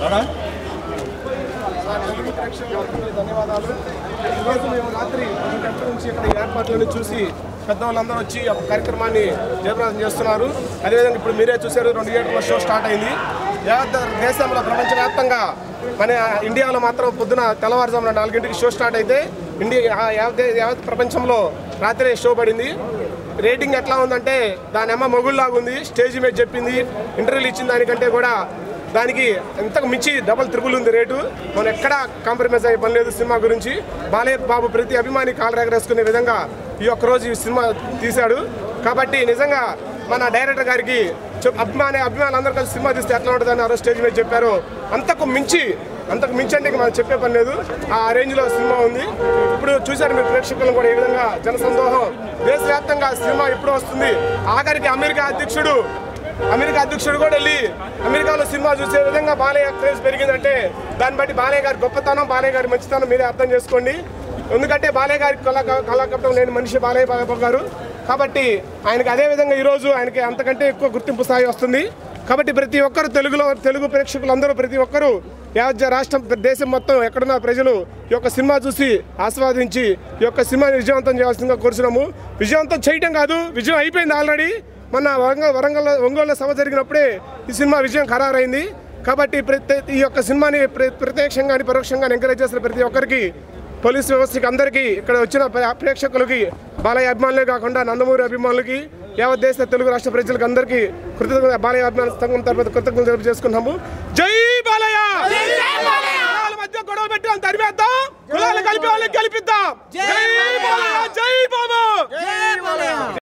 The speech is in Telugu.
తెలుగు ప్రేక్షకులందరికీ ధన్యవాదాలు ఈరోజు మేము రాత్రి పది గంటల నుంచి ఇక్కడ ఈ ఏర్పాట్లను చూసి పెద్దవాళ్ళందరూ వచ్చి ఆ కార్యక్రమాన్ని జయప్రదం చేస్తున్నారు అదేవిధంగా ఇప్పుడు మీరే చూశారు రెండు గంటల షో స్టార్ట్ అయింది యావత్ దేశంలో ప్రపంచవ్యాప్తంగా మన ఇండియాలో మాత్రం పొద్దున తెల్లవారుజామున నాలుగింటికి షో స్టార్ట్ అయితే ఇండియా ఆ యావత్ యావత్ ప్రపంచంలో రాత్రి షో పడింది రేటింగ్ ఎట్లా ఉందంటే దాని అమ్మ మొగుళ్ళలాగా ఉంది స్టేజ్ మీద చెప్పింది ఇంటర్వ్యూలు ఇచ్చిన దానికంటే కూడా దానికి ఇంతకు మించి డబల్ త్రిబుల్ ఉంది రేటు మనం ఎక్కడా కాంప్రమైజ్ అయ్యే పని లేదు సినిమా గురించి బాలయ్య బాబు ప్రతి అభిమాని కాలు ఎగరేసుకునే విధంగా ఈ ఒక్క రోజు ఈ సినిమా తీశాడు కాబట్టి నిజంగా మన డైరెక్టర్ గారికి చెప్- అభిమాని అభిమానులందరూ కలిసి సినిమా తీస్తే ఎట్లా ఉంటుందని ఆ రోజు స్టేజ్ మీద చెప్పారు అంతకు మించి అంతకు మించి అంటే ఇంక మనం చెప్పే పని లేదు ఆ రేంజ్లో సినిమా ఉంది ఇప్పుడు చూశారు మీరు ప్రేక్షకులను కూడా ఈ విధంగా జనసందోహం దేశవ్యాప్తంగా సినిమా ఇప్పుడు వస్తుంది ఆఖరికి అమెరికా అధ్యక్షుడు అమెరికా అధ్యక్షుడు కూడా వెళ్ళి అమెరికాలో సినిమా చూసే విధంగా బాలయ్య క్రేజ్ పెరిగిందంటే దాన్ని బట్టి బాలయ్య గారి గొప్పతనం బాలయ్య గారి మంచితనం మీరే అర్థం చేసుకోండి ఎందుకంటే బాలయ్య గారి కళా కళాకపటం లేని మనిషి బాలయ్య బాబు గారు కాబట్టి ఆయనకి అదే విధంగా ఈరోజు ఆయనకి అంతకంటే ఎక్కువ గుర్తింపు స్థాయి వస్తుంది కాబట్టి ప్రతి ఒక్కరు తెలుగులో తెలుగు ప్రేక్షకులందరూ ప్రతి ఒక్కరూ యావత్ రాష్ట్రం దేశం మొత్తం ఎక్కడున్న ప్రజలు ఈ యొక్క సినిమా చూసి ఆస్వాదించి ఈ యొక్క సినిమాని విజయవంతం చేయాల్సిందిగా కోరుచున్నాము విజయవంతం చేయటం కాదు విజయం అయిపోయింది ఆల్రెడీ మొన్న వరంగల్ వరంగల్ ఒంగోలు సభ జరిగినప్పుడే ఈ సినిమా విజయం ఖరారైంది కాబట్టి ప్రతి ఈ యొక్క సినిమాని ప్ర- ప్రత్యక్షంగా కానీ పరోక్షంగా ఎంకరేజ్ చేసిన ప్రతి ఒక్కరికి పోలీస్ వ్యవస్థకి అందరికీ ఇక్కడ వచ్చిన ప్ర- ప్రేక్షకులకి బాలయ్య అభిమానులే కాకుండా నందమూరి అభిమానులకి యావత్ దేశ తెలుగు రాష్ట్ర ప్రజలకు అందరికీ కృతజ్ఞత బాలయ్య అభిమాన సంఘం తరపున కృతజ్ఞతలు తెలియజేసుకుంటున్నాము చేసుకున్నాము జై బాలయ్య కులాల మధ్య గొడవ పెట్టి వాళ్ళని తరిమేద్దాం కులాలు కలిపి వాళ్ళని గెలిపిద్దాం జై బాలయ్య జై బాబు